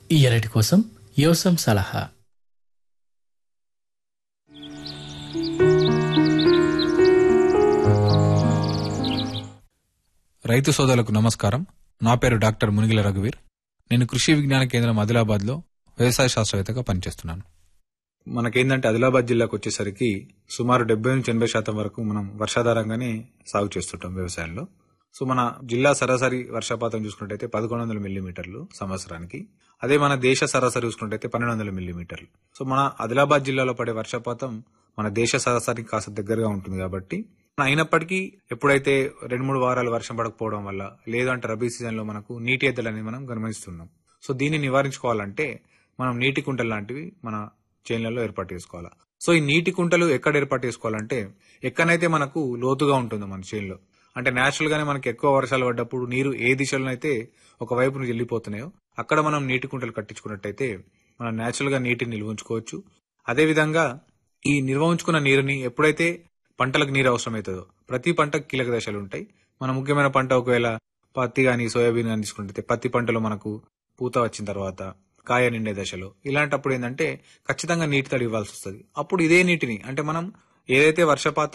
ఈ ఎరటి కోసం యోసం సలహా రైతు సోదరులకు నమస్కారం నా పేరు డాక్టర్ మునిగిల రఘువీర్ నేను కృషి విజ్ఞాన కేంద్రం ఆదిలాబాద్ లో వ్యవసాయ శాస్త్రవేత్తగా పనిచేస్తున్నాను మనకేందంటే ఆదిలాబాద్ జిల్లాకు వచ్చేసరికి సుమారు డెబ్బై నుంచి ఎనభై శాతం వరకు మనం వర్షాధారంగానే సాగు చేస్తుంటాం వ్యవసాయంలో సో మన జిల్లా సరాసరి వర్షపాతం చూసుకున్నట్టయితే పదకొండు వందల మిల్లీమీటర్లు సంవత్సరానికి అదే మన దేశ సరాసరి చూసుకున్నట్టయితే పన్నెండు వందల మిల్లీమీటర్లు సో మన ఆదిలాబాద్ జిల్లాలో పడే వర్షపాతం మన దేశ సరాసరికి కాస్త దగ్గరగా ఉంటుంది కాబట్టి అయినప్పటికీ ఎప్పుడైతే రెండు మూడు వారాలు వర్షం పడకపోవడం వల్ల లేదంటే రబీ సీజన్ లో మనకు నీటి ఎద్దలు అనేది మనం గమనిస్తున్నాం సో దీన్ని నివారించుకోవాలంటే మనం నీటి కుంటలు లాంటివి మన చేన్లలో ఏర్పాటు చేసుకోవాలి సో ఈ నీటి కుంటలు ఎక్కడ ఏర్పాటు చేసుకోవాలంటే ఎక్కడైతే మనకు లోతుగా ఉంటుందో మన చేన్లో అంటే నేచురల్ గానే మనకి ఎక్కువ వర్షాలు పడ్డప్పుడు నీరు ఏ దిశలోనైతే ఒక వైపు నుంచి వెళ్ళిపోతున్నాయో అక్కడ మనం నీటి కుంటలు కట్టించుకున్నట్టయితే మనం నేచురల్ గా నీటిని నిల్వ ఉంచుకోవచ్చు అదేవిధంగా ఈ నిల్వ ఉంచుకున్న నీరుని ఎప్పుడైతే పంటలకు నీరు అవసరమవుతుందో ప్రతి పంటకు కీలక దశలు ఉంటాయి మన ముఖ్యమైన పంట ఒకవేళ పత్తి గాని సోయాబీన్ గాని తీసుకుంటే పత్తి పంటలో మనకు పూత వచ్చిన తర్వాత కాయ నిండే దశలో ఇలాంటప్పుడు ఏంటంటే ఖచ్చితంగా నీటి తడి ఇవ్వాల్సి వస్తుంది అప్పుడు ఇదే నీటిని అంటే మనం ఏదైతే వర్షపాతం